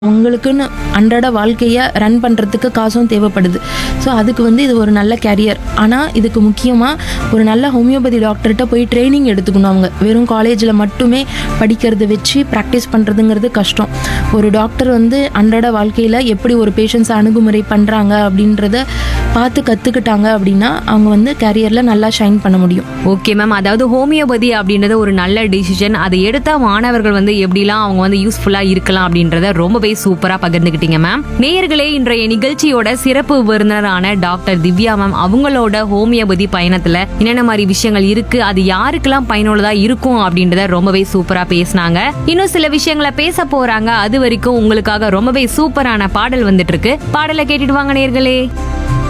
அவங்களுக்குன்னு அன்றாட வாழ்க்கையை ரன் பண்ணுறதுக்கு காசும் தேவைப்படுது ஸோ அதுக்கு வந்து இது ஒரு நல்ல கேரியர் ஆனால் இதுக்கு முக்கியமாக ஒரு நல்ல ஹோமியோபதி டாக்டர்கிட்ட போய் ட்ரைனிங் எடுத்துக்கணும் அவங்க வெறும் காலேஜில் மட்டுமே படிக்கிறத வச்சு ப்ராக்டிஸ் பண்ணுறதுங்கிறது கஷ்டம் ஒரு டாக்டர் வந்து அன்றாட வாழ்க்கையில் எப்படி ஒரு பேஷண்ட்ஸை அணுகுமுறை பண்ணுறாங்க அப்படின்றத பார்த்து கற்றுக்கிட்டாங்க அப்படின்னா அவங்க வந்து கேரியரில் நல்லா ஷைன் பண்ண முடியும் ஓகே மேம் அதாவது ஹோமியோபதி அப்படின்றது ஒரு நல்ல டிசிஷன் அதை எடுத்த மாணவர்கள் வந்து எப்படிலாம் அவங்க வந்து யூஸ்ஃபுல்லா இருக்கலாம் அப்படின்றத ரொம்பவே சூப்பரா பகிர்ந்துக்கிட்டீங்க மேம் நேயர்களே இன்றைய நிகழ்ச்சியோட சிறப்பு விருந்தினரான டாக்டர் திவ்யா மேம் அவங்களோட ஹோமியோபதி பயணத்துல என்னென்ன மாதிரி விஷயங்கள் இருக்கு அது யாருக்கெல்லாம் பயனுள்ளதா இருக்கும் அப்படின்றத ரொம்பவே சூப்பரா பேசினாங்க இன்னும் சில விஷயங்களை பேச போறாங்க அது வரைக்கும் உங்களுக்காக ரொம்பவே சூப்பரான பாடல் வந்துட்டு இருக்கு பாடலை கேட்டுட்டு வாங்க நேயர்களே